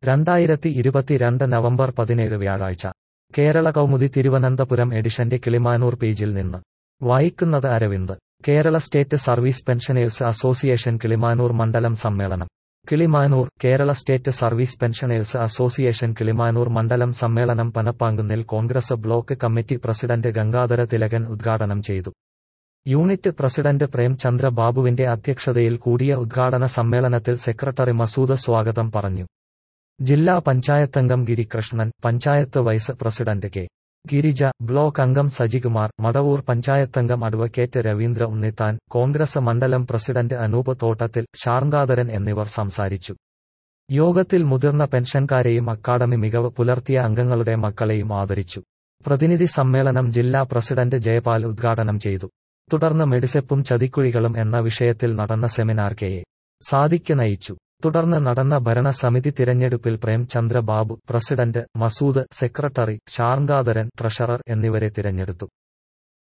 രണ്ടായിരത്തി ഇരുപത്തിരണ്ട് നവംബർ പതിനേഴ് വ്യാഴാഴ്ച കേരള കൗമുദി തിരുവനന്തപുരം എഡിഷന്റെ കിളിമാനൂർ പേജിൽ നിന്ന് വായിക്കുന്നത് Aravind Kerala state service pensioners association Kilimanoor മണ്ഡലം സമ്മേളനം Kilimanoor Kerala state service pensioners association Kilimanoor മണ്ഡലം സമ്മേളനം പനപ്പാങ്കുന്നിൽ Congress block committee president Gangadhara Thilakan ഉദ്ഘാടനം ചെയ്തു യൂണിറ്റ് പ്രസിഡന്റ് പ്രേംചന്ദ്ര ബാബുവിന്റെ അധ്യക്ഷതയിൽ കൂടിയ ഉദ്ഘാടന സമ്മേളനത്തിൽ സെക്രട്ടറി മസൂദ് സ്വാഗതം പറഞ്ഞു ജില്ലാ പഞ്ചായത്തംഗം Girikrishnan panchayat vice president K Girija block അംഗം സജികുമാർ മടവൂർ പഞ്ചായത്തംഗം അഡ്വക്കേറ്റ് രവീന്ദ്ര ഉണ്ണിത്താൻ കോൺഗ്രസ് മണ്ഡലം പ്രസിഡന്റ് അനൂപ് തോട്ടത്തിൽ ഷാർങ്കാധരൻ എന്നിവർ സംസാരിച്ചു യോഗത്തിൽ മുതിർന്ന പെൻഷൻകാരെയും അക്കാദമി മികവ് പുലർത്തിയ അംഗങ്ങളുടെ മക്കളെയും ആദരിച്ചു പ്രതിനിധി സമ്മേളനം ജില്ലാ പ്രസിഡന്റ് ജയപാൽ ഉദ്ഘാടനം ചെയ്തു തുടർന്ന് മെഡിസെപ്പും ചതിക്കുഴികളും എന്ന വിഷയത്തിൽ നടന്ന സെമിനാർ കെ എ സാദിക്ക് നയിച്ചു തുടർന്ന് നടന്ന ഭരണസമിതി തിരഞ്ഞെടുപ്പിൽ Premchandra Babu president Masood secretary Sharngadharan treasurer എന്നിവരെ തിരഞ്ഞെടുത്തു